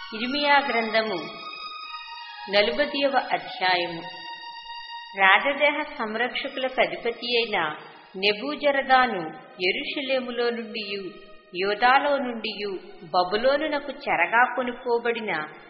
ఇర్మియా గ్రంథము నలుబదియవ అధ్యాయము రాజదేహ సంరక్షకులకు అధిపతి అయిన నెబూజరదాను ఎరుషలేములో నుండి యోదాలో నుండి బబులోనునకు చెరగా కొనుకోబడిన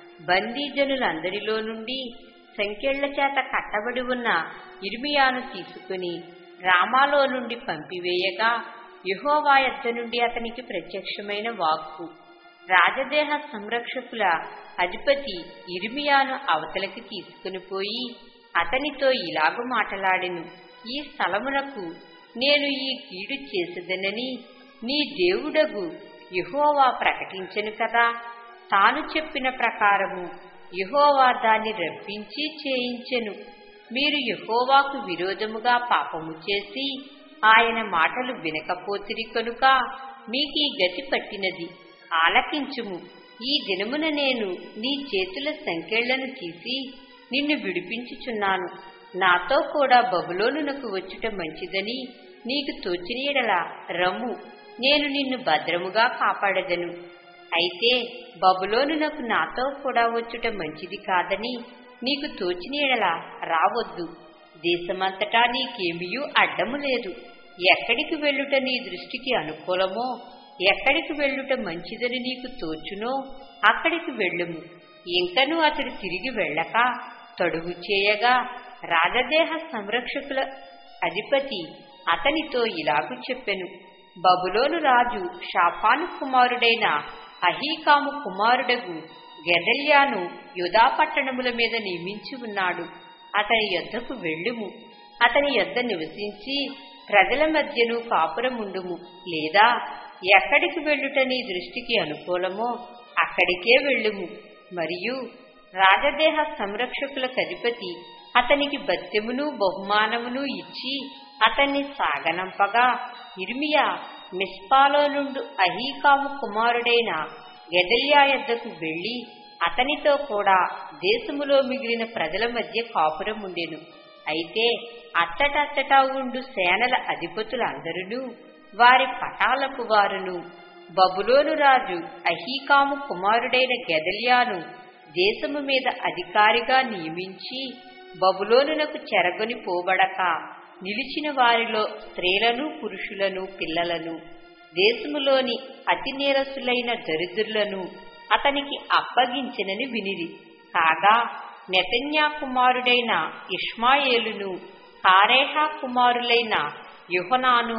బందీజనులందరిలో నుండి సంకెళ్ల చేత కట్టబడి ఉన్న ఇర్మియాను తీసుకుని రామాలో నుండి పంపివేయగా యహోవా యొద్ద నుండి అతనికి ప్రత్యక్షమైన వాక్కు రాజదేహ సంరక్షకుల అధిపతి ఇర్మియాను అవతలకి తీసుకుని పోయి అతనితో ఇలాగు మాటలాడెను ఈ స్థలమునకు నేను ఈ కీడు చేసేదనని నీ దేవుడగు యహోవా ప్రకటించెను కదా తాను చెప్పిన ప్రకారము యహోవా దాన్ని రప్పించి చేయించెను మీరు యహోవాకు విరోధముగా పాపము చేసి ఆయన మాటలు వినకపోతిరి కనుక మీకీ గతి పట్టినది ఆలకించుము ఈ దినమున నేను నీ చేతుల సంకెళ్లను తీసి నిన్ను విడిపించుచున్నాను నాతో కూడా బబులోనునకు వచ్చుట మంచిదని నీకు తోచినీడలా రమ్ము నేను నిన్ను భద్రముగా కాపాడదను అయితే బబులోనునకు నాతో కూడా వచ్చుట మంచిది కాదని నీకు తోచినీడలా రావద్దు దేశమంతటా నీకేమియూ అడ్డము లేదు ఎక్కడికి వెళ్ళుట నీ దృష్టికి అనుకూలమో ఎక్కడికి వెళ్ళుట మంచిదని నీకు తోచునో అక్కడికి వెళ్ళుము ఇంకనూ అతడు తిరిగి వెళ్ళక తడుగు చేయగా రాజదేహ సంరక్షకుల అధిపతి అతనితో ఇలాగు చెప్పెను బబులోను రాజు షాఫాను కుమారుడైన అహీకాము కుమారుడగు గెదల్యాను యుధా పట్టణముల మీద నియమించి ఉన్నాడు అతని యొద్దకు వెళ్ళుము అతని యొద్ద నివసించి ప్రజల మధ్యను కాపురముండుము లేదా ఎక్కడికి వెళ్ళుట నీ దృష్టికి అనుకూలమో అక్కడికే వెళ్ళుము మరియు రాజదేహ సంరక్షకులకు అధిపతి అతనికి బత్యమును బహుమానమును ఇచ్చి అతన్ని సాగనంపగా ఇర్మియా మిస్పాలో నుండు అహీకాము కుమారుడైన గెదల్యా యొద్దకు వెళ్లి అతనితో కూడా దేశములో మిగిలిన ప్రజల మధ్య కాపురం ఉండెను అయితే అచ్చటచ్చటా ఉండు సేనల అధిపతులందరూ వారి పటాలకు వారును బబులోను రాజు అహీకాము కుమారుడైన గెదల్యాను దేశము మీద అధికారిగా నియమించి బబులోనునకు చెరగొని పోబడక నిలిచిన వారిలో స్త్రీలను పురుషులను పిల్లలను దేశములోని అతి నేరసులైన దరిద్రులను అతనికి అప్పగించినని వినిరి కాగా నెతన్యా కుమారుడైన ఇష్మాయేలును కారేహా కుమారులైన యుహనాను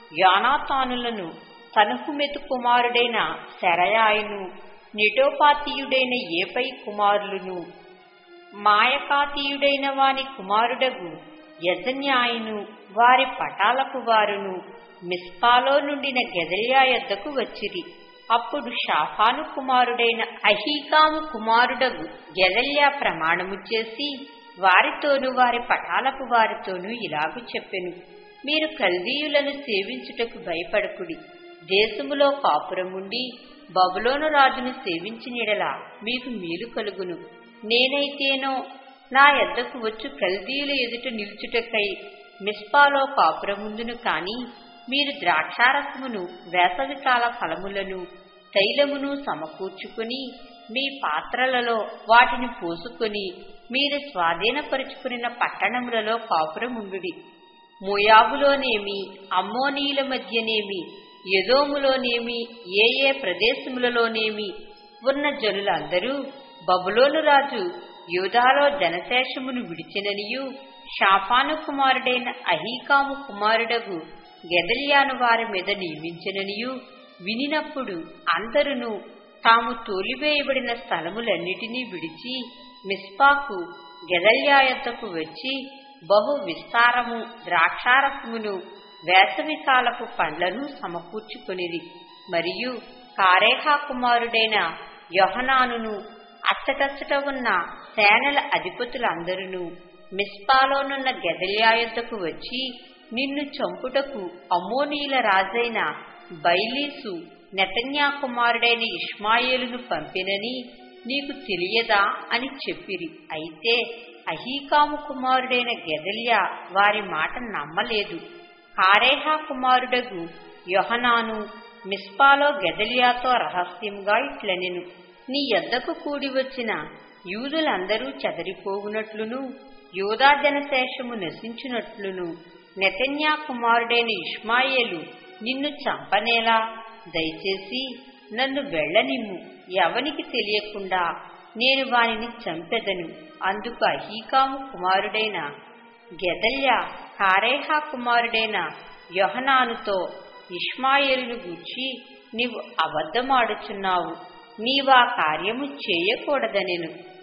యానాతానులను తనుహుమెతు కుమారుడైన శరయాయును నిటోపాతీయుడైన ఏపై కుమారులను మాయకాతీయుడైన వాని కుమారుడగు యజన్యాయును వారి పటాలకు వారును మిస్పాలో నుండిన గెదల్యా యొద్దకు వచ్చిరి అప్పుడు షాఫాను కుమారుడైన అహీకాము కుమారుడగు గెదల్యా ప్రమాణము చేసి వారితోనూ వారి పటాలకు వారితోనూ ఇలాగు చెప్పెను మీరు కల్దీయులను సేవించుటకు భయపడకుడి దేశములో కాపురముండి బబులోను రాజును సేవించినెడలా మీకు మేలు కలుగును నేనైతేనో నా ఎద్దకు వచ్చు కల్దీయుల ఎదుట నిలుచుటకై మిస్పాలో కాపురముందును కాని మీరు ద్రాక్షారసమును వేసవికాల ఫలములను తైలమును సమకూర్చుకుని మీ పాత్రలలో వాటిని పోసుకొని మీరు స్వాధీనపరుచుకున్న పట్టణములలో కాపురముండుడి మోయాబులోనేమి అమ్మోనీయుల మధ్యనేమి యదోములోనేమి ఏ ఏ ప్రదేశములలోనేమి ఉన్న జనులందరూ బబులోను రాజు యూదాలో జనశేషమును విడిచిననియు షాఫాను కుమారుడైన అహీకాము కుమారుడగు గెదల్యాను వారి మీద నియమించిననియు వినినప్పుడు అందరును తాము తోలివేయబడిన స్థలములన్నిటినీ విడిచి మిస్పాకు గెదల్యాయత్తకు వచ్చి బహు విస్తారము ద్రాక్షారసమును వేసవికాలపు పండ్లను సమకూర్చుకొనిది మరియు కారేహా కుమారుడైన యొహనానును అచ్చటచ్చట ఉన్న సేనల అధిపతులందరూ మిస్పాలోనున్న గెదల్యాయుద్ధకు వచ్చి నిన్ను చంపుటకు అమోనీల రాజైన బైలీసు నెతన్యా కుమారుడైన ఇష్మాయేలును పంపినని నీకు తెలియదా అని చెప్పిరి అయితే అహీకాము కుమారుడైన గెదల్యా వారి మాట నమ్మలేదు కారేహా కుమారుడగు యొహనాను మిస్పాలో గెదలియాతో రహస్యంగా ఇట్లనెను నీ యొద్దకు కూడి వచ్చిన యూదులందరూ చెదరిపోవునట్లును యోధా జనశేషము నశించునట్లును నెతన్యా కుమారుడైన ఇష్మాయేలు నిన్ను చంపనేలా దయచేసి నన్ను వెళ్ళనిమ్ము ఎవనికి తెలియకుండా నేను వానిని చంపెదను అందుకు అహీకాము కుమారుడైన గెదల్యా కారేహా కుమారుడైన యొహనానుతో ఇష్మాయేలును గూర్చి నీవు అబద్ధమాడుచున్నావు నీవా కార్యము చేయకూడదనెను